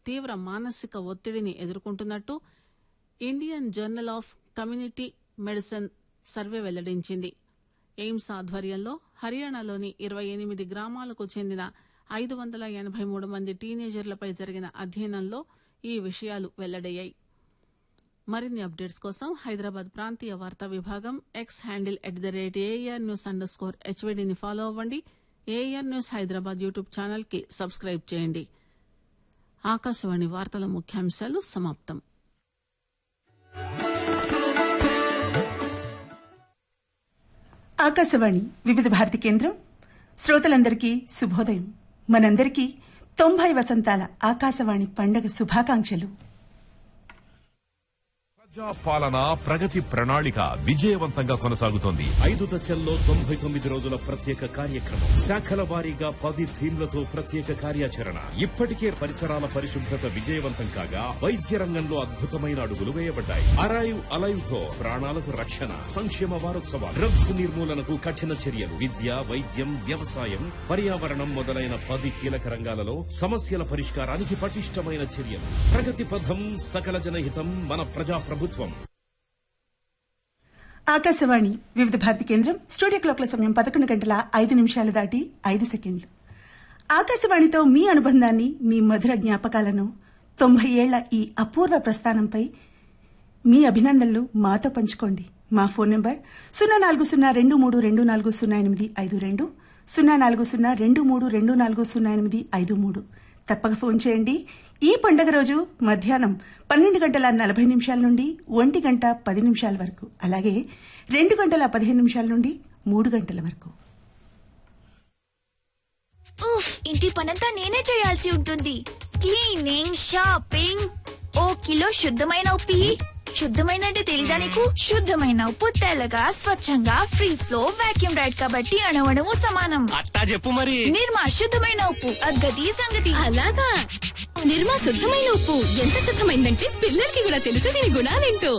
తీవ్ర మానసిక ఒత్తిడిని ఎదుర్కొంటున్నట్టు Indian journal of community medicine survey వెల్లడించింది ఎయిమ్స్ ఆధ్వర్యంలో హర్యానాలోని ఇరవై ఎనిమిది గ్రామాలకు చెందిన ఐదు వందల ఎనబై మూడు మంది టీనేజర్లపై జరిగిన అధ్యయనంలో ఈ విషయాలు వెల్లడయ్యాయి మరిన్ని అప్డేట్స్ కోసం హైదరాబాద్ ప్రాంతీయ వార్తా విభాగం X handle at the rate AIR news underscore హెచ్వీడీని ఫాలో అవ్వండి AIR news Hyderabad YouTube channel కి సబ్స్క్రైబ్ చేయండి ఆకాశవాణి వార్తల ముఖ్యాంశాలు సమాప్తం ఆకాశవాణి వివిధ భారతి కేంద్రం శ్రోతలందరికీ శుభోదయం మనందరికీ తొంభై వసంతాల ఆకాశవాణి పండగ శుభాకాంక్షలు ప్రజా పాలన ప్రగతి ప్రణాళిక విజయవంతంగా కొనసాగుతోంది ఐదు దశల్లో తొంభై తొమ్మిది రోజుల ప్రత్యేక కార్యక్రమం శాఖల వారీగా పది థీమ్లతో ప్రత్యేక కార్యాచరణ ఇప్పటికే పరిసరాల పరిశుభ్రత విజయవంతం కాగా వైద్య రంగంలో అద్భుతమైన అడుగులు వేయబడ్డాయి అరైవ్ అలైవ్ తో ప్రాణాలకు రక్షణ సంక్షేమ వారోత్సవాలు డ్రగ్స్ నిర్మూలనకు కఠిన చర్యలు విద్య వైద్యం వ్యవసాయం పర్యావరణం మొదలైన పది కీలక రంగాలలో సమస్యల పరిష్కారానికి పటిష్టమైన చర్యలు ప్రగతి పథం సకల జనహితం మన ప్రజా ప్రభుత్వం ఆకాశవాణి వివిధ భారతి కేంద్రం స్టూడియో క్లాక్ల సమయం పదకొండు గంటల ఐదు నిమిషాలు దాటి ఐదు సెకండ్లు ఆకాశవాణితో మీ అనుబంధాన్ని మీ మధుర జ్ఞాపకాలను తొంభై ఏళ్ల ఈ అపూర్వ ప్రస్థానంపై మీ అభినందనలు మాతో పంచుకోండి మా ఫోన్ నంబర్ సున్నా నాలుగు సున్నా రెండు మూడు రెండు నాలుగు సున్నా ఎనిమిది ఐదు రెండు సున్నా నాలుగు సున్నా రెండు మూడు రెండు నాలుగు సున్నా ఎనిమిది ఐదు మూడు తప్పక ఫోన్ చేయండి ఈ పండగ రోజు మధ్యాహ్నం పన్నెండు గంటల నలభై నిమిషాల నుండి ఒంటి గంట పది నిమిషాల వరకు అలాగే రెండు గంటల పదిహేను నిమిషాల నుండి మూడు గంటల వరకు ఉఫ్ ఇంటి పనంతా నేనే చేయాల్సి ఉంటుంది క్లీనింగ్ షాపింగ్ ఓ కిలో శుద్ధమైన ఉప్పి శుద్ధమైన అంటే తెలీదా నీకు శుద్ధమైన ఉప్పు తెల్లగా స్వచ్ఛంగా ఫ్రీ ఫ్లో వాక్యూమ్ రైడ్ కాబట్టి అణవణము సమానం అట్టా చెప్పు మరి నిర్మా శుద్ధమైన ఉప్పు అద్గతి సంగతి అలాగా నిర్మా శుద్ధమైన ఉప్పు ఎంత శుద్ధమైందంటే పిల్లలకి కూడా తెలుసు దీని గుణాలేంటో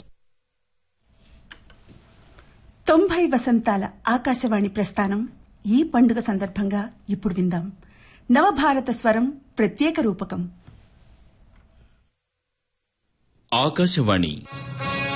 తొంభై వసంతాల ఆకాశవాణి ప్రస్థానం ఈ పండుగ సందర్భంగా ఇప్పుడు విందాం నవభారత స్వరం ప్రత్యేక రూపకం ఆకాశవాణి